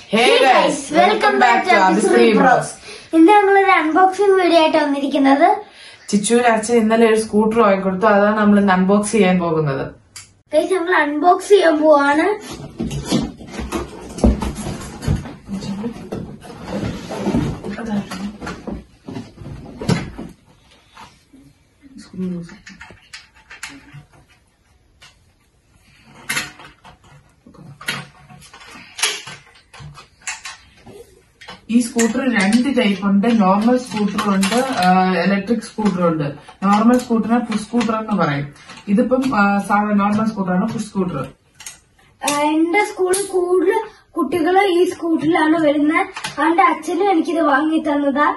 Hey guys, welcome back to Abisri Bros. ഇന്ന് നമ്മളൊരു unboxing video ആയിട്ട് വന്നിരിക്കുന്നത് ചിച്ചുവിന് അച്ഛൻ ഇന്നലെ ഒരു സ്കൂട്ടർ വാങ്ങിക്കൊടുത്തു അതാണ് നമ്മൾ ഇന്ന് അൺബോക്സ് ചെയ്യാൻ പോകുന്നത് ഗൈസ് നമ്മൾ അൺബോക്സ് ചെയ്യാൻ പോവാണ് ഈ സ്കൂട്ടർ രണ്ട് ടൈപ്പ് ഉണ്ട് നോർമൽ സ്കൂട്ടർ ഉണ്ട് ഇലക്ട്രിക് സ്കൂട്ടർ ഉണ്ട് നോർമൽ സ്കൂട്ടറിനെ പുഷ് സ്കൂട്ടർ എന്ന് പറയും ഇതിപ്പം ആ, സാധാരണ നോർമൽ സ്കൂട്ടറാണ് പുഷ് സ്കൂട്ടർ ആ, എന്റെ സ്കൂളിൽ കൂടുതൽ കുട്ടികൾ ഈ സ്കൂട്ടറിലാണ് വരുന്നത് അതുകൊണ്ട് അച്ഛനും എനിക്കിത് വാങ്ങി തന്നതാ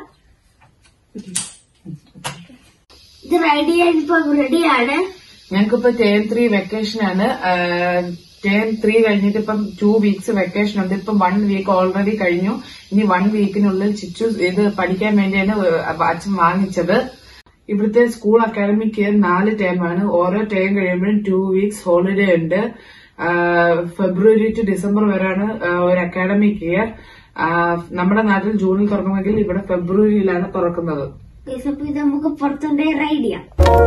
ഇത് റെഡി ആയിപ്പോ റെഡിയാണ് ഞങ്ങൾക്കിപ്പോ ടേം ത്രീ വെക്കേഷൻ ആണ് ടേം ത്രീ കഴിഞ്ഞിട്ട് ഇപ്പം ടു വീക്സ് വെക്കേഷൻ ഉണ്ട് ഇപ്പം വൺ വീക്ക് ഓൾറെഡി കഴിഞ്ഞു ഇനി വൺ വീക്കിനുള്ളിൽ ചിച്ചു ഇത് പഠിക്കാൻ വേണ്ടിയാണ് അച്ഛൻ വാങ്ങിച്ചത് ഇവിടുത്തെ സ്കൂൾ അക്കാഡമിക് ഇയർ നാല് ടേമാണ് ഓരോ ടേം കഴിയുമ്പോഴും ടു വീക്സ് ഹോളിഡേ ഉണ്ട് ആഹ് ഫെബ്രുവരി ടു ഡിസംബർ വരെയാണ് ആഹ് ഒരു അക്കാഡമിക് ഇയർ നമ്മുടെ നാട്ടിൽ ജൂണിൽ തുറക്കുമെങ്കിൽ ഇവിടെ ഫെബ്രുവരിയിലാണ് തുറക്കുന്നത് ഗൈസ് അപ്പൊ ഇത് നമുക്ക് പുറത്തുണ്ടേ റൈഡ് ചെയ്യാം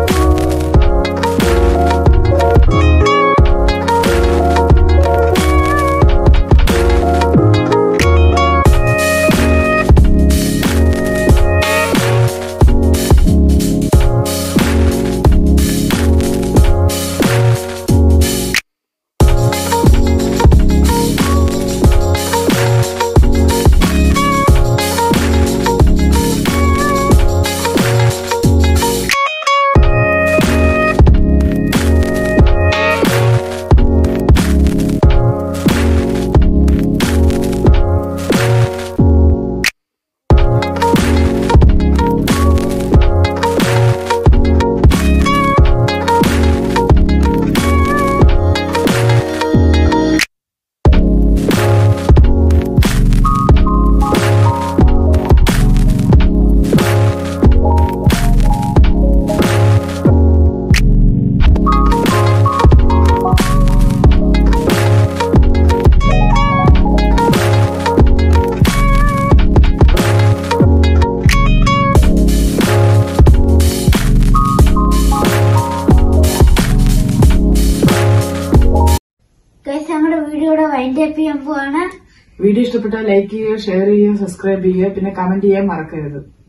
ഗൈസ് നമ്മുടെ വീഡിയോയുടെ വൈൻഡ് അപ്പ് ചെയ്യാൻ പോവാണ് വീഡിയോ ഇഷ്ടപ്പെട്ടാൽ ലൈക്ക് ചെയ്യുക ഷെയർ ചെയ്യുക സബ്സ്ക്രൈബ് ചെയ്യുക പിന്നെ കമന്റ് ചെയ്യാൻ മറക്കരുത്